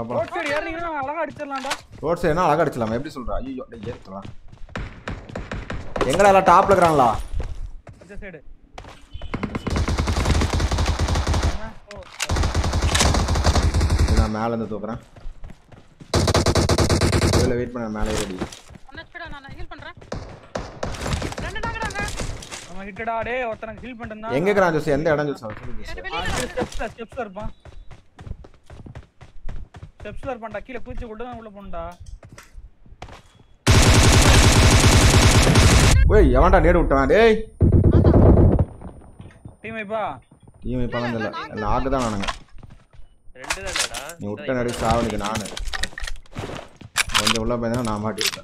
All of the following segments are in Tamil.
அப்பா ரோட் சைடு ஏறினீங்கன்னா அழகா அடிச்சிடலாம்டா ரோட் சைடுனா அழகா அடிச்சலாம் எப்படி சொல்றா ஐயோ டேய் ஏத்தலாம் எங்கடா எல்லாம் டாப்ல இருக்கிறாங்களா இந்த சைடு நான் மேல இருந்து தூக்குறேன் இதுல வெயிட் பண்ண மேலே ஏறி ஒன்னு ஹெச்பிடா நான் ஹீல் பண்றேன் ரெண்டு நாங்கடாங்க நம்ம ஹிட்டடா டேய் ஒருத்தனுக்கு ஹீல் பண்ணிட்டு எங்க இருக்கிறான் ஜோஸ் எந்த இடம் ஜோஸ் சொல்லு ஜோஸ் ரெண்டு வெளியில ஸ்டெப்ஸ்ல ஸ்டெப்ஸ்ல இருப்பான் ஸ்டெப்ஸ்ல இருப்பான்டா கீழே பூச்சி கொண்டு தான் உள்ள போகணும்டா ஓய் எவன்டா நேடு விட்டவன் டேய் டீம் வைப்பா டீம் இப்போ இல்லை நாக்கு தான் நானுங்க ரெண்டு தானடா நீ விட்ட நடி சாவணிக்கு நானு கொஞ்சம் உள்ள போயிருந்தா நான் மாட்டிருப்பேன்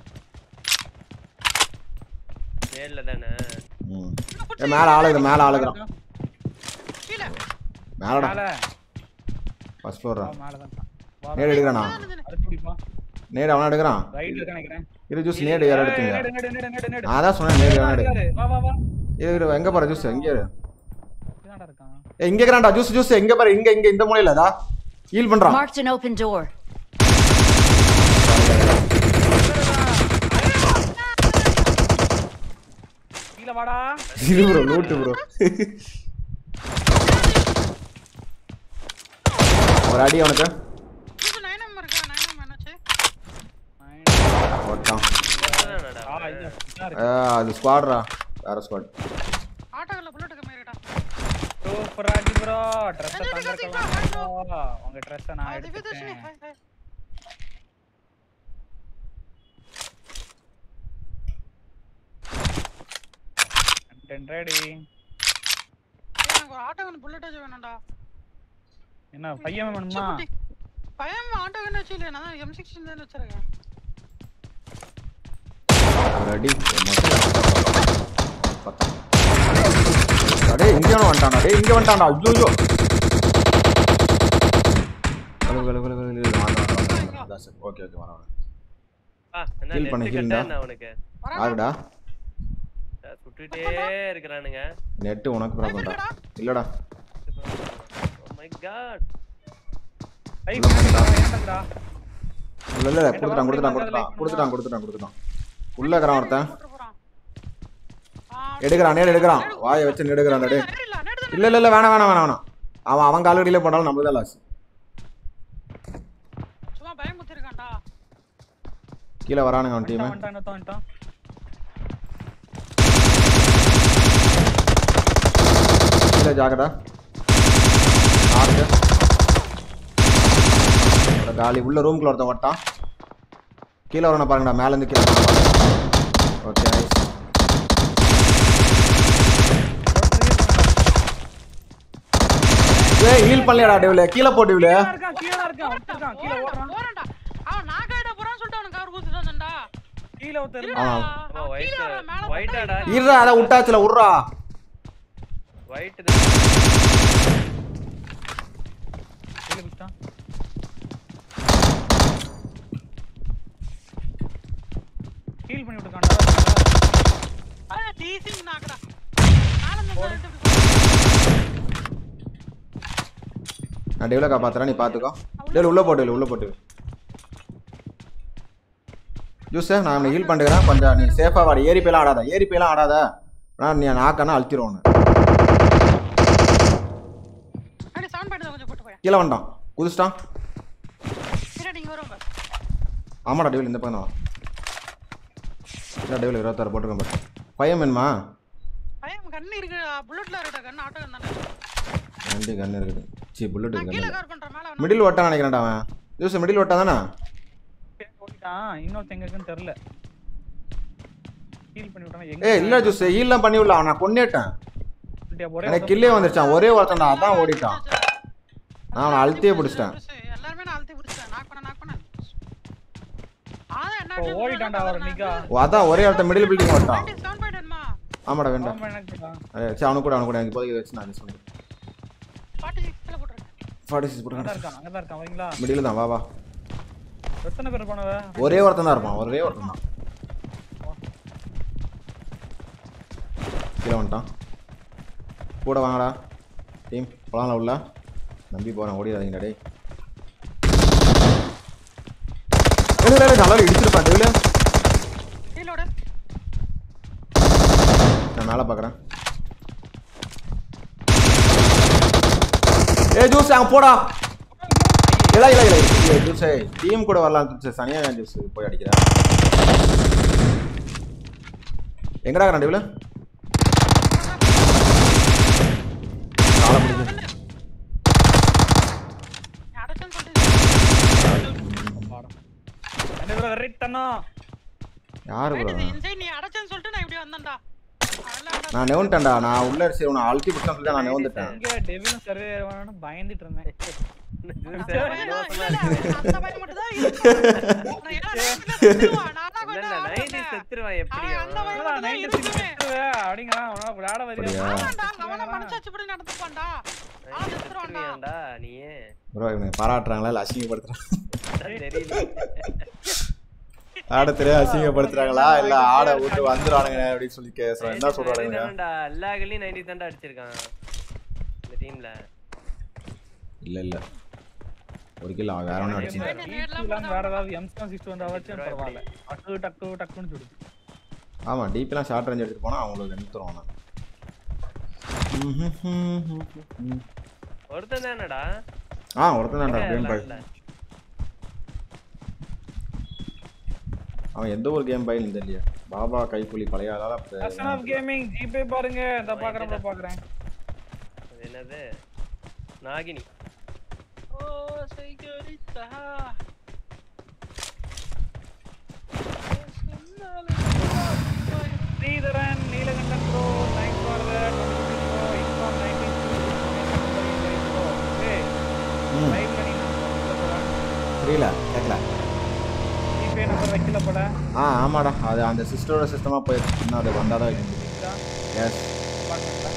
நேர்ல தானே ம் ஏ மேலே ஆளுக்குது மேலே ஆளுக்குறான் கீழே மேலடா மேல ஃபர்ஸ்ட் ஃப்ளோரா மேல தான் நேடு எடுக்கிறானா அடுத்து பிடிப்பான் நேடு அவனா எடுக்கிறான் ரைட்ல இருக்க நினைக்கிறேன் இரு ஜூஸ் நேடு யார் எடுத்தீங்க நேடு நேடு நேடு நேடு நேடு நான் தான் சொன்னேன் நேடு வேணா எடு இருக்காரு. வா வா வா இரு இரு எங்க போற ஜூஸ் எங்க இரு இதான்டா இருக்கான் ஏ இங்க இருக்கிறான்டா ஜூஸ் ஜூஸ் எங்க பாரு இங்க இங்க இந்த மூலையில அதா ஹீல் பண்றான் Marked an open door. கீழ வாடா இது ப்ரோ லூட்டு ப்ரோ ஒரு அடி அவனுக்கு இது நைனம் இருக்கா நைனம் என்னாச்சு ஓட்டான் தானடா ஆ இல்ல இதா இருக்கு ஆ, அது ஸ்குவாட்ரா வேற ஸ்குவாட் ஆட்டோல புல்லட் கம்மியாடா சூப்பரா இருக்கு ப்ரோ ட்ரெஸ் ரெண்டு தந்திருக்கலாம் எடுத்து bro. உங்க ட்ரெஸ் நான் அது விதர்ஷினி எடுத்துட்டேன் ஹாய் ஹாய் கண்டென்ட் ரெடி எனக்கு ஒரு ஆட்டோ கன் புல்லட் வேணும்டா என்ன பையன் வேணுமா குட்டி. பயம் ஆட்டோ கன் வச்சு இல்ல நான் எம் சிக்ஸ்டீன் தான் வச்சிருக்கேன் ஒரு அடி பத்தான் டேய் இங்க வந்துட்டான்டா டேய் இங்க வந்துட்டான்டா ஐயோ ஐயோ கலு கலு கலு கலு கலு வாங்க வாங்க வாங்க அதான் சார் ஓகே ஓகே வரேன் ஆ என்ன Heal பண்ணு, நெட் heal கட்டா டா. என்ன அவனுக்கு யாருடா சுட்டுட்டே இருக்கிறானுங்க நெட்டு உனக்கு ப்ராப்ளம்டா இல்லடா ஓ மை காட் ஐ உள்ள போடா. ஏன்டா இல்ல இல்ல கொடுத்துட்டான் கொடுத்துட்டான் கொடுத்துட்டான் கொடுத்துட்டான் கொடுத்துட்டான் கொடுத்துட்டான் உள்ள இருக்கிறான் ஒருத்தன் போட்டு போறான் எடுக்கிறான் நேடு எடுக்கிறான் வாயை வச்சு எடுக்கிறான் டேய் நேடு இல்ல நேடு தான் இல்ல இல்ல இல்ல வேணாம் வேணாம் வேணாம் வேணாம் அவன் அவன் காலடியில போட்டாலும் நம்மளுக்கு தான் லாஸ் சும்மா பயம் குத்திருக்கான்டா கீழே வரானுங்க அவன் டீம் வந்துட்டான் வந்துட்டான் வந்துட்டான் கீழே ஜாக்கடா ஆறு ஒரு காலி உள்ள ரூம்குள்ள ஒருத்தன் வட்டான் கீழே வரணும் பாருங்கடா மேல இருந்து கீழே ஓகே நைஸ் ஏய் ஹீல் பண்ணலையாடா டேவில கீழே போட்டு இவளே கீழ இருக்கான் கீழ இருக்கான் ஒருத்தன் இருக்கான் கீழ போறேன்டா, ஓடுறான் போறேன்டா அவன் நான் கைட போறான்னு சொல்லிட்டு அவனுக்கு கவர் கொடுத்துட்டு வந்தேன்டா கீழ ஒருத்தன் இருடா, இருக்கான் ஆ. ஆமா அவன் ஒயிட் கீழே வரான், மேல ஒயிட்டாடா இருடா அதை விட்டாச்சுல விட்றா ஒயிட் கீழ குதிச்சான் ஹீல் பண்ணி விட்டுருக்கான்டா அட டீசிங் நாக்கடா மேல இருந்து வந்து நான் டேவில காப்பாத்துறேன் நீ பாத்துக்கோ டேவில் உள்ள போட்டு உள்ள போட்டு ஜூஸ் நான் அவனை ஹீல் பண்ணிக்கிறேன் கொஞ்சம் நீ சேஃபா வாடி ஏறி போயெல்லாம் ஆடாத ஏறி போயெல்லாம் ஆடாத நான் நீ நாக்கானா அழுத்திரும் ஒன்று அடி சவுண்ட் பாயிண்ட் கொஞ்சம் போட்டு போய் கீழே வந்துட்டான் குதிச்சிட்டான் பின்னாடி இங்க வருவாங்க ஆமாடா டேவில் இந்த பக்கம் தான் இல்லை டேவில் இருபத்தாறு போட்டுருக்கேன் பாரு பையன் வேணுமா பயம் கண்ணு இருக்கு புல்லட்ல இருக்கடா கண்ணு ஆட்டோ கண்ணு தானே ரெண்டு கன்று இருக்குது சி புல்லட் நான் இருக்கு கீழே கண்ணு கவர் பண்றேன் மேல வேணா. மிடில் ஓட்டான் நினைக்கிறேன்டா அவன் ஜூஸ் மிடில் ஓட்டா தானே ஓடிட்டான் இன்னொருத்தன் எங்க இருக்குன்னு தெரியல ஹீல் பண்ணி விட்டானா எங்க ஏய் இல்லை ஜூஸ் ஹீல்லாம் பண்ணி விடல அவன் நான் கொன்னேட்டேன் இருக்கான்? ஒரே எனக்கு கில்லே வந்துருச்சான் ஒரே ஒருத்தன் அதான் ஓடிட்டான் நான் அவனை அழுத்தியே பிடிச்சிட்டேன் எல்லாருமே நான் அழுத்தி பிடிச்சிட்டேன் நாக் பண்ண நாக் பண்ண ஆனா என்ன இப்போ ஓடிட்டான்டா அவர் நிக்கா ஓ, அதான் ஒரே ஒருத்தன் மிடில் பில்டிங் ஓட்டான் சவுண்ட் பாயிண்ட் வேணுமா ஆமாடா வேண்டாம் அவன் எனக்கு அரே, சரி அவனு கூட அவனு கூட எனக்கு இப்போதைக்கு வச்சு நான் சொல்லுங்கள் பாட்டு கீழே போட்டுருக்கேன் ஃபார்ட்டி சிக்ஸ் அங்கதான் போட்டு இருக்கான் அங்கதான் இருக்கான் வரீங்களா மிடில் தான் வா வா எத்தனை பேர் போனவ ஒரே ஒருத்தன் தான் இருப்பான் ஒரே ஒருத்தன் தான் கீழே வந்துட்டான் கூட வாங்கடா டீம் போலாம்ல உள்ள நம்பி போகிறேன் ஓடிடாதீங்கடா டேய் இல்லை இல்லை நல்லா இடிச்சிருப்பான் டெவில கீழோட நான் மேலே பார்க்குறேன் ஏ ஜூஸ் அங்கே போடா இல்லை இல்லை இல்லை ஜூஸே டீம் கூட வரலாம் ஜூஸ் சனியா ஜூஸ் போய் அடிக்கிறேன் எங்கடா ரெண்டு காலை பிடிக்கும் அடைச்சேன்னு சொல்லிட்டு என்ன ப்ரோ வெறித்தனோ யாரு ப்ரோ இது இன்சைட் நீ அடைச்சேன்னு சொல்லிட்டு நான் இப்படி வந்தேன்டா அதெல்லாம் நான் நெவுன்ட்டேன்டா நான் உள்ள சரி உன்னை அழுத்தி பிடிச்சா சொல்லி நான் நெவுந்துட்டேன் இங்க டெவிலும் சர்வே பயந்துட்டு இருந்தேன் ஜூஸ் இல்ல, இலவசமா இல்ல, இருக்கு. அந்த பையன் மட்டும்தான் இருக்கு. நான் ஏன்னா நைட்ல செத்துருவான். நான்லாம் இல்ல, கொஞ்சம் இல்ல, ஆடுறேன். 90s செத்துருவான் அவன் எப்படியும். அந்த பையன் என்னடா, மட்டும்தான் 90s இருக்குமே. செத்துருவே அப்படிங்கிறான் அவனா விளையாட வரியா அப்படியா? ஆமாண்டா, அவன மனசாட்சி படி நடந்துப்பான்டா. ஆ, செத்துருவான்டா. செத்துருவியான்டா, நீயே. ப்ரோ இவனை பாராட்டுறாங்களா இல்லை அசிங்கப்படுத்துறாங்க அதான் தெரியல. ஆட தெரியாது அசிங்கப்படுத்துறாங்களா இல்லை ஆட விட்டு வந்துடுவானுங்க அப்படின்னு சொல்லி கேசுறோம் என்ன சொல்றானுங்க தான்டா, எல்லா கல்லையும் 90 தான்டா அடிச்சிருக்கான் இந்த டீம்ல இல்லை இல்லை ஒரு கிலோ வேற ஒன்றும் அடிச்சு DP வேற ஏதாவது எம்ஸ்கான் சிக்ஸ் வந்தா வச்சு பரவாயில்ல டக்கு டக்கு டக்குன்னு சுடுது ஆமாம் டிபிலாம் ஷார்ட் ரேஞ்ச் எடுத்துட்டு போனால் அவங்களுக்கு நிறுத்துறோம் ஒருத்தன் தானடா ஆ ஒருத்தன் தான்டா கேம் பாய் இல்ல. அவன் எந்த ஒரு கேம் பாயின்னு தெரியல பாபா கைப்புலி பழைய ஆளால அசன் ஆஃப் கேமிங் ஜிபே பாருங்க இந்த பாக்குறேன் bro, பாக்குறேன் அது என்னது நாகினி ஓ, சைகரித்தா. Sridharan Neelakandan bro thanks for the 20 bro inform 92 bro ஏய் ம் லைவ் பண்ணி புரியல கேட்கல ஜிபே நம்பர் வைக்கல போல ஆ ஆமாடா அது அந்த சிஸ்டரோட சிஸ்டமாக போயிருக்கு இன்னும் அது வந்தால் தான் வைக்க முடியும் எஸ் பாக்குறேன்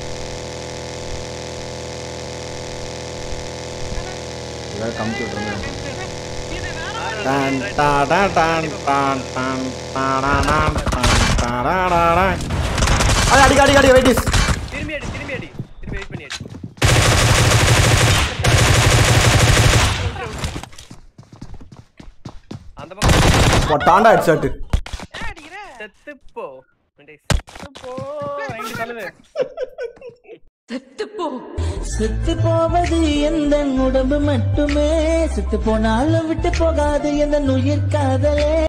ஏதாவது கம்ப்யூட்டர் இது வேற டான் டான் டான் டான் டான் டாடாடான் டான் டாடாடாடான். அடி அடி அடி அடி வெயிட்டிஸ் திரும்பி அடி திரும்பி அடி திரும்பி வெயிட் பண்ணி அடி அந்த பக்கம் பொட்டாண்டா ஹெட்ஷாட்டு ஏன் அடிக்கிற? செத்து போ டேய், போ ரெண்டு கழுவு செத்து போவது எந்த உடம்பு மட்டுமே செத்து போனாலும் விட்டு போகாது எந்த உயிர் காதலே